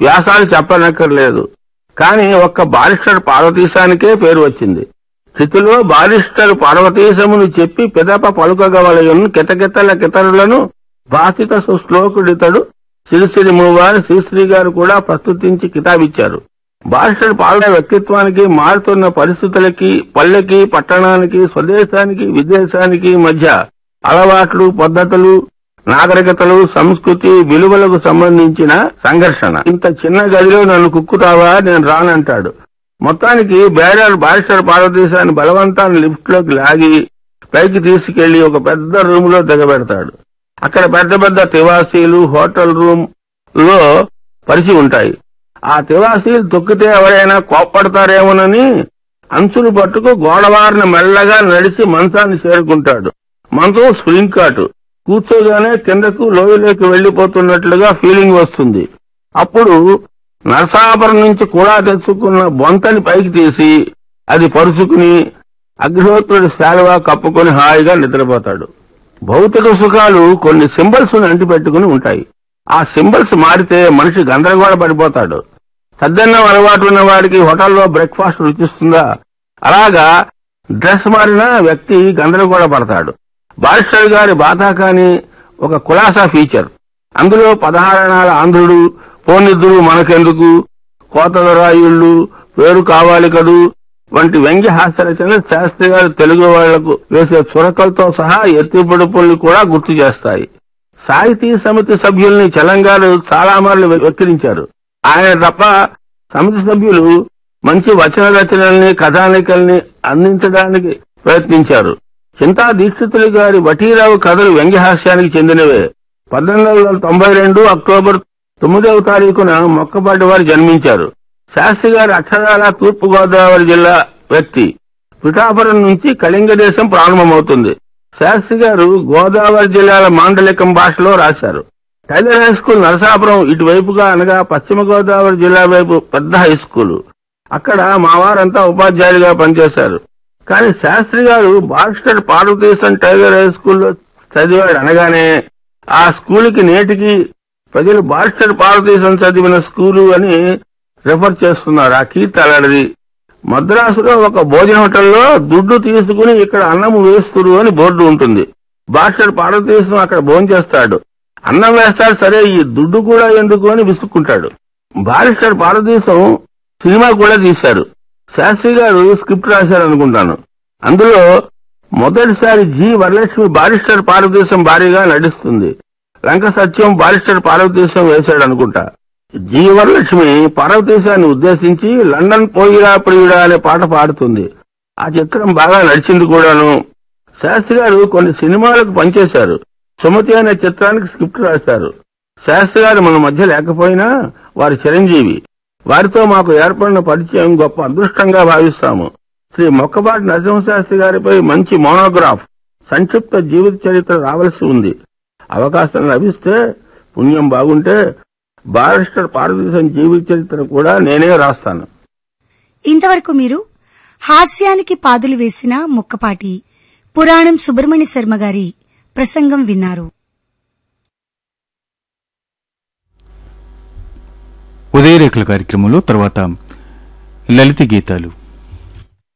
వ్యాసాలు చెప్పనక్కర్లేదు కానీ ఒక్క బారిస్టర్ పార్వతీశానికే పేరు వచ్చింది స్థితిలో బారిస్టర్ పార్వతీశమును చెప్పి పిదప పలుకగవలయును కితకితల కితరులను భాషిత శ్లోకుడితడు సిరిసిరి మూవారి శ్రీశ్రీ గారు కూడా ప్రస్తుతించి కితాబిచ్చారు బారిస్టర్ పాల్గొనే వ్యక్తిత్వానికి మారుతున్న పరిస్థితులకి పల్లెకి పట్టణానికి స్వదేశానికి విదేశానికి మధ్య అలవాట్లు పద్ధతులు నాగరికతలు సంస్కృతి విలువలకు సంబంధించిన సంఘర్షణ ఇంత చిన్న గదిలో నన్ను కుక్కుతావా నేను రానంటాడు మొత్తానికి బేరర్ బారిస్టర్ పార్వతీశాన్ని బలవంతాన్ని లిఫ్ట్ లోకి లాగి పైకి తీసుకెళ్లి ఒక పెద్ద రూమ్ లో దిగబెడతాడు అక్కడ పెద్ద పెద్ద తివాసీలు హోటల్ రూమ్ లో పరిచి ఉంటాయి ఆ తివాసీలు తొక్కితే ఎవరైనా కోప్పడతారేమోనని అంచులు పట్టుకు గోడవారిని మెల్లగా నడిచి మంచాన్ని చేరుకుంటాడు మంచం స్ప్రింగ్ కాటు కూర్చోగానే కిందకు లోయలోకి వెళ్లిపోతున్నట్లుగా ఫీలింగ్ వస్తుంది అప్పుడు నరసాపురం నుంచి కూడా తెచ్చుకున్న బొంతని పైకి తీసి అది పరుచుకుని అగ్నిహోత్రుడి శాలువా కప్పుకొని హాయిగా నిద్రపోతాడు భౌతిక సుఖాలు కొన్ని సింబల్స్ అంటి పెట్టుకుని ఉంటాయి ఆ సింబల్స్ మారితే మనిషి గందరగోళ పడిపోతాడు సద్దన్నం అలవాటు ఉన్న వాడికి హోటల్లో బ్రేక్ఫాస్ట్ రుచిస్తుందా అలాగా డ్రెస్ మారిన వ్యక్తి గందరగోళ పడతాడు బారిస్టర్ గారి బాతాకాని ఒక కులాసా ఫీచర్ అందులో పదహారణాల ఆంధ్రుడు పోనిద్దురు మనకెందుకు కోతలరాయుళ్ళు పేరు కావాలి కదూ వంటి వ్యంగ్య హాస్య రచనలు శాస్త్రి గారు తెలుగు వాళ్లకు వేసే చురకలతో సహా ఎత్తిపొడుపుల్ని కూడా గుర్తు చేస్తాయి సాహితీ సమితి సభ్యుల్ని చలంగారు చాలా మార్లు వెక్కిరించారు ఆయన తప్ప సమితి సభ్యులు మంచి వచన రచనల్ని కథానికల్ని అందించడానికి ప్రయత్నించారు చింతా దీక్షితులు గారి వటీరావు కథలు వ్యంగ్యహాస్యానికి చెందినవే పద్దెనిమిది వందల తొంభై రెండు అక్టోబర్ తొమ్మిదవ తారీఖున మొక్కపాటి వారు జన్మించారు శాస్త్రి గారి అక్షరాల తూర్పు గోదావరి జిల్లా వ్యక్తి పిఠాపురం నుంచి కళింగ దేశం ప్రారంభమవుతుంది శాస్త్రి గారు గోదావరి జిల్లాల మాండలికం భాషలో రాశారు టైలర్ హై స్కూల్ నరసాపురం ఇటువైపుగా అనగా పశ్చిమ గోదావరి జిల్లా వైపు పెద్ద హై స్కూల్ అక్కడ మా వారంతా ఉపాధ్యాయులుగా పనిచేశారు కానీ శాస్త్రి గారు బారిస్టర్ పార్వతీశం టైగర్ హై స్కూల్లో చదివాడు అనగానే ఆ స్కూల్కి నేటికి ప్రజలు బారిస్టర్ పార్వతీశం చదివిన స్కూలు అని రిఫర్ చేస్తున్నారు ఆ కీర్తి అలాంటిది మద్రాసులో ఒక భోజన హోటల్లో దుడ్డు తీసుకుని ఇక్కడ అన్నం వేస్తురు అని బోర్డు ఉంటుంది బారిస్టర్ పార్వతీశం అక్కడ భోజనం చేస్తాడు అన్నం వేస్తాడు సరే ఈ దుడ్డు కూడా ఎందుకు అని విసుక్కుంటాడు బారిస్టర్ పార్వతీశం సినిమా కూడా తీశారు శాస్త్రి గారు స్క్రిప్ట్ రాశారు అనుకుంటాను అందులో మొదటిసారి జి వరలక్ష్మి బారిస్టర్ పార్వతీశం భారీగా నటిస్తుంది లంక సత్యం బారిస్టర్ పార్వతీశం వేశాడు అనుకుంటా జి వరలక్ష్మి పార్వతీశాన్ని ఉద్దేశించి లండన్ పోయిరా ప్రియుడా అనే పాట పాడుతుంది ఆ చిత్రం బాగా నడిచింది కూడాను శాస్త్రి గారు కొన్ని సినిమాలకు పనిచేశారు సుమతి అనే చిత్రానికి స్క్రిప్ట్ రాశారు శాస్త్రి గారు మన మధ్య లేకపోయినా వారి చిరంజీవి వారితో మాకు ఏర్పడిన పరిచయం గొప్ప అదృష్టంగా భావిస్తాము శ్రీ మొక్కబాటి నరసింహశాస్త్రి గారిపై మంచి మోనోగ్రాఫ్ సంక్షిప్త జీవిత చరిత్ర రావలసి ఉంది అవకాశం లభిస్తే పుణ్యం బాగుంటే బారిస్టర్ పారదేశం జీవిత చరిత్ర కూడా నేనే రాస్తాను ఇంతవరకు మీరు హాస్యానికి పాదులు వేసిన ముక్కపాటి పురాణం సుబ్రహ్మణ్య శర్మ గారి ప్రసంగం విన్నారు ఉదయరేఖల కార్యక్రమంలో తర్వాత లలిత గీతాలు